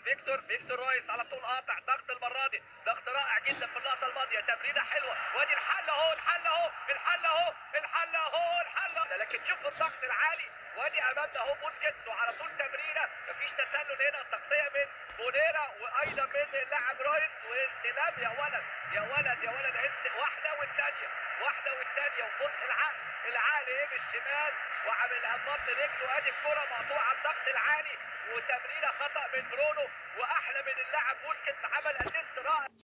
فيكتور فيكتور رويس على طول قاطع ضغط المره دي ضغط رائع جدا في اللقطه الماضيه تمريره حلوه وادي الحل اهو الحل اهو الحل اهو الحل اهو الحل أهو. لكن شوف الضغط العالي وادي امامنا اهو بوسكيتس وعلى طول تمريره مفيش تسلل هنا التغطيه من بونيرا وايضا من اللاعب رويس واستلام يا ولد يا ولد يا ولد است واحده والثانيه واحده والثانيه وبص العقل العقل ايه بالشمال وعاملها ببطن رجله ادي الكره مقطوعه الضغط العالي وتمريره خطا من برونو واحلى من اللاعب بوسكيتس عمل اسيست رائع